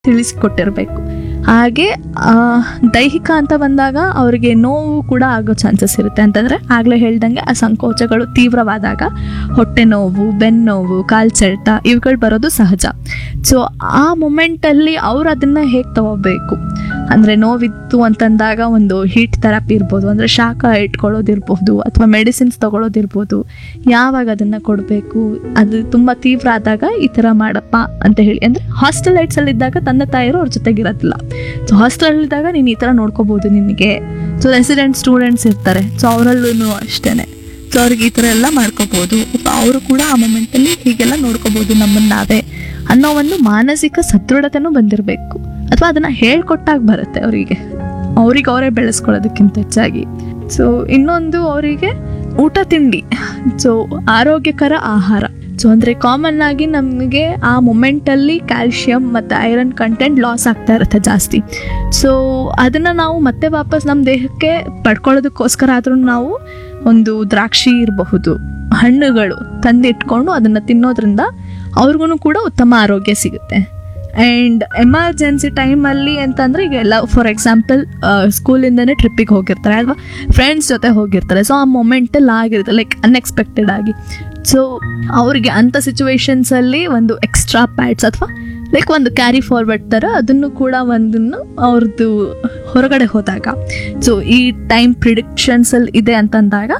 ತಿಳಿಸಿಕೊಟ್ಟಿರಬೇಕು ಹಾಗೆ ಆ, ದೈಹಿಕ ಅಂತ ಬಂದಾಗ ಅವರಿಗೆ ನೋವು ಕೂಡ ಆಗೋ ಚಾನ್ಸಸ್ ಇರುತ್ತೆ ಅಂತಂದರೆ ಆಗಲೇ ಹೇಳ್ದಂಗೆ ಆ ಸಂಕೋಚಗಳು ತೀವ್ರವಾದಾಗ ಹೊಟ್ಟೆ ನೋವು ಬೆನ್ನು ನೋವು ಕಾಲು ಸೆಳೆತ ಇವುಗಳು ಬರೋದು ಸಹಜ ಸೊ ಆ ಮೊಮೆಂಟಲ್ಲಿ ಅವ್ರು ಅದನ್ನು ಹೇಗೆ ತಗೋಬೇಕು ಅಂದರೆ ನೋವಿತ್ತು ಅಂತಂದಾಗ ಒಂದು ಹೀಟ್ ಥೆರಪಿ ಇರ್ಬೋದು ಅಂದರೆ ಶಾಖ ಇಟ್ಕೊಳ್ಳೋದಿರ್ಬೋದು ಅಥವಾ ಮೆಡಿಸಿನ್ಸ್ ತಗೊಳ್ಳೋದಿರ್ಬೋದು ಯಾವಾಗ ಅದನ್ನು ಕೊಡಬೇಕು ಅದು ತುಂಬ ತೀವ್ರ ಆದಾಗ ಈ ಥರ ಮಾಡಪ್ಪ ಅಂತ ಹೇಳಿ ಅಂದರೆ ಹಾಸ್ಟೆಲ್ ಇದ್ದಾಗ ತಂದೆ ತಾಯಿರು ಅವ್ರ ಜೊತೆಗಿರೋದಿಲ್ಲ ಸೊ ಹಾಸ್ಟೆಲಲ್ಲಿದ್ದಾಗ ನೀನು ಈ ಥರ ನೋಡ್ಕೋಬೋದು ನಿನಗೆ ಸೊ ರೆಸಿಡೆಂಟ್ ಸ್ಟೂಡೆಂಟ್ಸ್ ಇರ್ತಾರೆ ಸೊ ಅವರಲ್ಲೂ ಅಷ್ಟೇ ಸೊ ಅವ್ರಿಗೆ ಈ ಥರ ಎಲ್ಲ ಮಾಡ್ಕೋಬೋದು ಅವರು ಕೂಡ ಆ ಮೊಮೆಂಟಲ್ಲಿ ಹೀಗೆಲ್ಲ ನೋಡ್ಕೋಬೋದು ನಮ್ಮನ್ನು ನಾವೇ ಅನ್ನೋ ಒಂದು ಮಾನಸಿಕ ಸದೃಢತೆನೂ ಬಂದಿರಬೇಕು ಅಥವಾ ಅದನ್ನು ಹೇಳ್ಕೊಟ್ಟಾಗ ಬರುತ್ತೆ ಅವರಿಗೆ ಅವ್ರಿಗೆ ಅವರೇ ಬೆಳೆಸ್ಕೊಳ್ಳೋದಕ್ಕಿಂತ ಹೆಚ್ಚಾಗಿ ಸೊ ಇನ್ನೊಂದು ಅವರಿಗೆ ಊಟ ತಿಂಡಿ ಸೊ ಆರೋಗ್ಯಕರ ಆಹಾರ ಸೊ ಅಂದರೆ ಕಾಮನ್ ಆಗಿ ನಮಗೆ ಆ ಮೊಮೆಂಟಲ್ಲಿ ಕ್ಯಾಲ್ಶಿಯಂ ಮತ್ತು ಐರನ್ ಕಂಟೆಂಟ್ ಲಾಸ್ ಆಗ್ತಾ ಇರುತ್ತೆ ಜಾಸ್ತಿ ಸೊ ಅದನ್ನು ನಾವು ಮತ್ತೆ ವಾಪಸ್ ನಮ್ಮ ದೇಹಕ್ಕೆ ಪಡ್ಕೊಳ್ಳೋದಕ್ಕೋಸ್ಕರ ಆದ್ರೂ ನಾವು ಒಂದು ದ್ರಾಕ್ಷಿ ಇರಬಹುದು ಹಣ್ಣುಗಳು ತಂದಿಟ್ಕೊಂಡು ಅದನ್ನು ತಿನ್ನೋದ್ರಿಂದ ಅವ್ರಿಗೂ ಕೂಡ ಉತ್ತಮ ಆರೋಗ್ಯ ಸಿಗುತ್ತೆ ಆ್ಯಂಡ್ ಎಮರ್ಜೆನ್ಸಿ ಟೈಮಲ್ಲಿ ಅಂತಂದರೆ ಈಗ ಎಲ್ಲ ಫಾರ್ ಎಕ್ಸಾಂಪಲ್ ಸ್ಕೂಲಿಂದನೇ ಟ್ರಿಪ್ಪಿಗೆ ಹೋಗಿರ್ತಾರೆ ಅಥವಾ ಫ್ರೆಂಡ್ಸ್ ಜೊತೆ ಹೋಗಿರ್ತಾರೆ ಸೊ ಆ ಮೊಮೆಂಟಲ್ಲಿ ಆಗಿರುತ್ತೆ ಲೈಕ್ ಅನ್ಎಕ್ಸ್ಪೆಕ್ಟೆಡ್ ಆಗಿ ಸೊ ಅವ್ರಿಗೆ ಅಂಥ ಸಿಚುವೇಶನ್ಸಲ್ಲಿ ಒಂದು ಎಕ್ಸ್ಟ್ರಾ ಪ್ಯಾಡ್ಸ್ ಅಥವಾ ಲೈಕ್ ಒಂದು ಕ್ಯಾರಿ ಫಾರ್ವರ್ಡ್ ಥರ ಅದನ್ನು ಕೂಡ ಒಂದನ್ನು ಅವ್ರದ್ದು ಹೊರಗಡೆ ಹೋದಾಗ ಸೊ ಈ ಟೈಮ್ ಪ್ರಿಡಿಕ್ಷನ್ಸಲ್ಲಿ ಇದೆ ಅಂತಂದಾಗ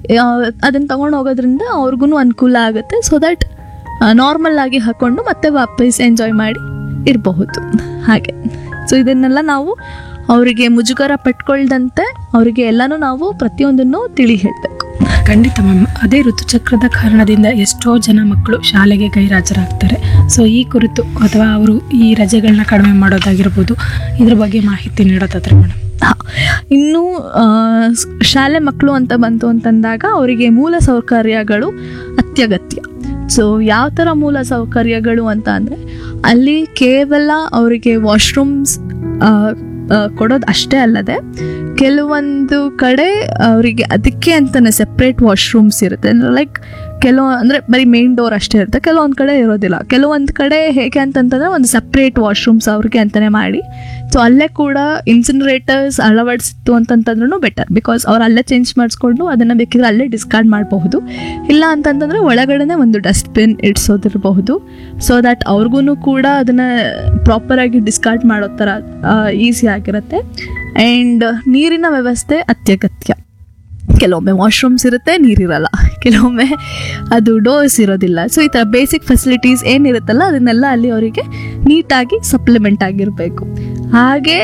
ಅದನ್ನು ತಗೊಂಡು ಹೋಗೋದ್ರಿಂದ ಅವ್ರಿಗೂ ಅನುಕೂಲ ಆಗುತ್ತೆ ಸೊ ದಟ್ ನಾರ್ಮಲ್ ಆಗಿ ಹಾಕೊಂಡು ಮತ್ತೆ ವಾಪಸ್ ಎಂಜಾಯ್ ಮಾಡಿ ಇರಬಹುದು ಹಾಗೆ ಸೊ ಇದನ್ನೆಲ್ಲ ನಾವು ಅವರಿಗೆ ಮುಜುಗರ ಪಟ್ಕೊಳ್ದಂತೆ ಅವರಿಗೆ ಎಲ್ಲನೂ ನಾವು ಪ್ರತಿಯೊಂದನ್ನು ತಿಳಿ ಹೇಳಬೇಕು ಖಂಡಿತ ಮ್ಯಾಮ್ ಅದೇ ಋತುಚಕ್ರದ ಕಾರಣದಿಂದ ಎಷ್ಟೋ ಜನ ಮಕ್ಕಳು ಶಾಲೆಗೆ ಗೈರಾಜರಾಗ್ತಾರೆ ಸೊ ಈ ಕುರಿತು ಅಥವಾ ಅವರು ಈ ರಜೆಗಳನ್ನ ಕಡಿಮೆ ಮಾಡೋದಾಗಿರ್ಬೋದು ಇದ್ರ ಬಗ್ಗೆ ಮಾಹಿತಿ ನೀಡೋದಾದ್ರೆ ಮೇಡಮ್ ಹಾ. ಇನ್ನು ಆ, ಸ್- ಶಾಲೆ ಮಕ್ಕಳು ಅಂತ ಬಂತು ಅಂತಂದಾಗ ಅವರಿಗೆ ಮೂಲ ಸೌಕರ್ಯಗಳು ಅತ್ಯಗತ್ಯ ಸೊ ಯಾವ ಥರ ಮೂಲ ಸೌಕರ್ಯಗಳು ಅಂತ ಅಂದರೆ ಅಲ್ಲಿ ಕೇವಲ ಅವರಿಗೆ ವಾಶ್ರೂಮ್ಸ್ ಕೊಡೋದು ಅಷ್ಟೇ ಅಲ್ಲದೆ ಕೆಲವೊಂದು ಕಡೆ ಅವರಿಗೆ ಅದಕ್ಕೆ ಅಂತಲೇ ಸೆಪ್ರೇಟ್ ವಾಶ್ರೂಮ್ಸ್ ಇರುತ್ತೆ ಅಂದರೆ ಲೈಕ್ ಕೆಲವು ಅಂದರೆ ಬರೀ ಮೇನ್ ಡೋರ್ ಅಷ್ಟೇ ಇರುತ್ತೆ ಕೆಲವೊಂದು ಕಡೆ ಇರೋದಿಲ್ಲ ಕೆಲವೊಂದು ಕಡೆ ಹೇಗೆ ಅಂತಂತಂದರೆ ಒಂದು ಸಪ್ರೇಟ್ ವಾಶ್ರೂಮ್ಸ್ ಅವ್ರಿಗೆ ಅಂತಲೇ ಮಾಡಿ ಸೊ ಅಲ್ಲೇ ಕೂಡ ಇನ್ಸಿನರೇಟರ್ಸ್ ಅಳವಡಿಸಿತ್ತು ಅಂತಂತಂದ್ರೂ ಬೆಟರ್ ಬಿಕಾಸ್ ಅವ್ರು ಅಲ್ಲೇ ಚೇಂಜ್ ಮಾಡಿಸ್ಕೊಂಡು ಅದನ್ನು ಬೇಕಿದ್ರೆ ಅಲ್ಲೇ ಡಿಸ್ಕಾರ್ಡ್ ಮಾಡಬಹುದು ಇಲ್ಲ ಅಂತಂತಂದರೆ ಒಳಗಡೆನೆ ಒಂದು ಡಸ್ಟ್ಬಿನ್ ಇಡ್ಸೋದಿರಬಹುದು ಸೊ ದ್ಯಾಟ್ ಅವ್ರಿಗೂ ಕೂಡ ಅದನ್ನು ಪ್ರಾಪರಾಗಿ ಡಿಸ್ಕಾರ್ಡ್ ಮಾಡೋ ಥರ ಈಸಿ ಆಗಿರುತ್ತೆ ಆ್ಯಂಡ್ ನೀರಿನ ವ್ಯವಸ್ಥೆ ಅತ್ಯಗತ್ಯ ಕೆಲವೊಮ್ಮೆ ವಾಶ್ರೂಮ್ಸ್ ಇರುತ್ತೆ ನೀರಿರಲ್ಲ ಕೆಲವೊಮ್ಮೆ ಅದು ಡೋರ್ಸ್ ಇರೋದಿಲ್ಲ ಸೊ ಈ ಥರ ಬೇಸಿಕ್ ಫೆಸಿಲಿಟೀಸ್ ಏನಿರುತ್ತಲ್ಲ ಅದನ್ನೆಲ್ಲ ಅಲ್ಲಿ ಅವರಿಗೆ ನೀಟಾಗಿ ಸಪ್ಲಿಮೆಂಟ್ ಆಗಿರಬೇಕು ಹಾಗೆ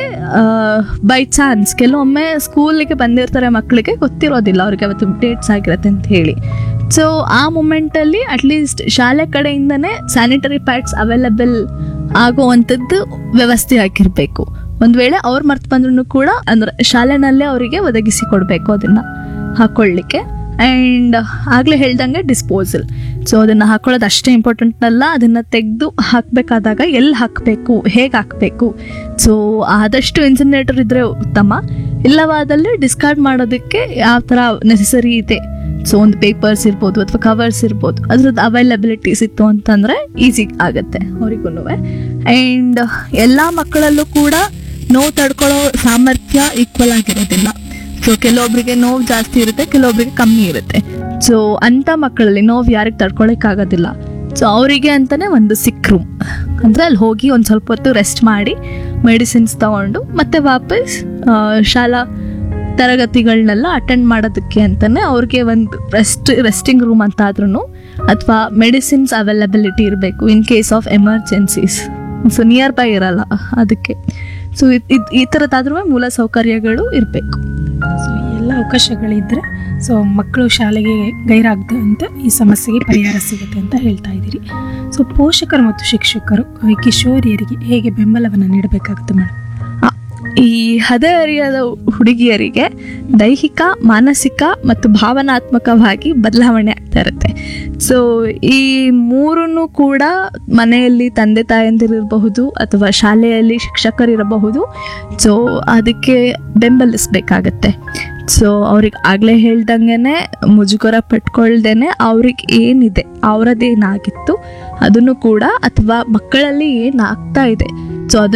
ಬೈ ಚಾನ್ಸ್ ಕೆಲವೊಮ್ಮೆ ಸ್ಕೂಲಿಗೆ ಬಂದಿರ್ತಾರೆ ಮಕ್ಕಳಿಗೆ ಗೊತ್ತಿರೋದಿಲ್ಲ ಅವ್ರಿಗೆ ಅವತ್ತು ಡೇಟ್ಸ್ ಆಗಿರುತ್ತೆ ಅಂತ ಹೇಳಿ ಸೊ ಆ ಮೂಮೆಂಟಲ್ಲಿ ಅಟ್ಲೀಸ್ಟ್ ಶಾಲೆ ಕಡೆಯಿಂದನೇ ಸ್ಯಾನಿಟರಿ ಪ್ಯಾಡ್ಸ್ ಅವೈಲಬಲ್ ಆಗುವಂಥದ್ದು ವ್ಯವಸ್ಥೆ ಆಗಿರಬೇಕು ಒಂದು ವೇಳೆ ಅವ್ರು ಮರ್ತು ಬಂದ್ರೂ ಕೂಡ ಅಂದ್ರೆ ಶಾಲೆನಲ್ಲೇ ಅವರಿಗೆ ಒದಗಿಸಿ ಕೊಡಬೇಕು ಅದನ್ನು ಹಾಕೊಳ್ಳಿಕ್ಕೆ ಆ್ಯಂಡ್ ಆಗಲೇ ಹೇಳ್ದಂಗೆ ಡಿಸ್ಪೋಸಲ್ ಸೊ ಅದನ್ನು ಹಾಕೊಳ್ಳೋದು ಅಷ್ಟೇ ಇಂಪಾರ್ಟೆಂಟ್ ಅಲ್ಲ ಅದನ್ನು ತೆಗೆದು ಹಾಕಬೇಕಾದಾಗ ಎಲ್ಲಿ ಹಾಕಬೇಕು ಹೇಗೆ ಹಾಕಬೇಕು ಸೊ ಆದಷ್ಟು ಇನ್ಸಿನೇಟರ್ ಇದ್ದರೆ ಉತ್ತಮ ಇಲ್ಲವಾದಲ್ಲಿ ಡಿಸ್ಕಾರ್ಡ್ ಮಾಡೋದಕ್ಕೆ ಯಾವ ಥರ ನೆಸಸರಿ ಇದೆ ಸೊ ಒಂದು ಪೇಪರ್ಸ್ ಇರ್ಬೋದು ಅಥವಾ ಕವರ್ಸ್ ಇರ್ಬೋದು ಅದ್ರದ್ದು ಅವೈಲಬಿಲಿಟೀಸ್ ಇತ್ತು ಅಂತಂದರೆ ಈಸಿ ಆಗುತ್ತೆ ಅವರಿಗೂ ಆ್ಯಂಡ್ ಎಲ್ಲ ಮಕ್ಕಳಲ್ಲೂ ಕೂಡ ನೋವು ತಡ್ಕೊಳ್ಳೋ ಸಾಮರ್ಥ್ಯ ಈಕ್ವಲ್ ಆಗಿರೋದಿಲ್ಲ ಸೊ ಕೆಲವೊಬ್ಬರಿಗೆ ನೋವು ಜಾಸ್ತಿ ಇರುತ್ತೆ ಕೆಲವೊಬ್ಬರಿಗೆ ಕಮ್ಮಿ ಇರುತ್ತೆ ಸೊ ಅಂಥ ಮಕ್ಕಳಲ್ಲಿ ನೋವು ಯಾರಿಗೆ ತಡ್ಕೊಳಕ್ಕಾಗೋದಿಲ್ಲ ಸೊ ಅವರಿಗೆ ಅಂತಲೇ ಒಂದು ಸಿಕ್ ರೂಮ್ ಅಂದರೆ ಅಲ್ಲಿ ಹೋಗಿ ಒಂದು ಸ್ವಲ್ಪ ಹೊತ್ತು ರೆಸ್ಟ್ ಮಾಡಿ ಮೆಡಿಸಿನ್ಸ್ ತಗೊಂಡು ಮತ್ತೆ ವಾಪಸ್ ಆ, ಶಾಲಾ ತರಗತಿಗಳನ್ನೆಲ್ಲ ಅಟೆಂಡ್ ಮಾಡೋದಕ್ಕೆ ಅಂತಲೇ ಅವ್ರಿಗೆ ಒಂದು ರೆಸ್ಟ್ ರೆಸ್ಟಿಂಗ್ ರೂಮ್ ಅಂತ ಆದ್ರೂ ಅಥವಾ ಮೆಡಿಸಿನ್ಸ್ ಅವೈಲಬಿಲಿಟಿ ಇರಬೇಕು in case of emergencies so nearby ಇರಲ್ಲ ಅದಕ್ಕೆ ಸೊ ಇದು ಈ ಥರದ್ದಾದ್ರೂ ಮೂಲ ಸೌಕರ್ಯಗಳು ಇರಬೇಕು ಸೊ ಎಲ್ಲ ಅವಕಾಶಗಳಿದ್ದರೆ ಸೊ ಮಕ್ಕಳು ಶಾಲೆಗೆ ಗೈರಾಗದಂತೆ ಈ ಸಮಸ್ಯೆಗೆ ಪರಿಹಾರ ಸಿಗುತ್ತೆ ಅಂತ ಹೇಳ್ತಾ ಇದ್ದೀರಿ ಸೊ ಪೋಷಕರು ಮತ್ತು ಶಿಕ್ಷಕರು ಈ ಕಿಶೋರಿಯರಿಗೆ ಹೇಗೆ ಬೆಂಬಲವನ್ನು ನೀಡಬೇಕಾಗುತ್ತೆ ಮೇಡಮ್ ಆ, ಈ ಹದಿಹರಿಯದ ಹುಡುಗಿಯರಿಗೆ ದೈಹಿಕ ಮಾನಸಿಕ ಮತ್ತು ಭಾವನಾತ್ಮಕವಾಗಿ ಬದಲಾವಣೆ ಆಗ್ತಾ ಇರುತ್ತೆ ಸೊ ಈ ಮೂರನ್ನು ಕೂಡ ಮನೆಯಲ್ಲಿ ತಂದೆ ತಾಯಂದಿರಿರಬಹುದು ಅಥವಾ ಶಾಲೆಯಲ್ಲಿ ಶಿಕ್ಷಕರಿರಬಹುದು ಸೊ ಅದಕ್ಕೆ ಬೆಂಬಲಿಸಬೇಕಾಗತ್ತೆ ಸೊ ಅವ್ರಿಗೆ ಆಗಲೇ ಹೇಳ್ದಂಗೆ ಮುಜುಗರ ಪಟ್ಕೊಳ್ದೇನೆ ಅವ್ರಿಗೆ ಏನಿದೆ ಅವರದ್ದೇನಾಗಿತ್ತು ಅದನ್ನು ಕೂಡ ಅಥವಾ ಮಕ್ಕಳಲ್ಲಿ ಏನಾಗ್ತಾ ಇದೆ ಸೊ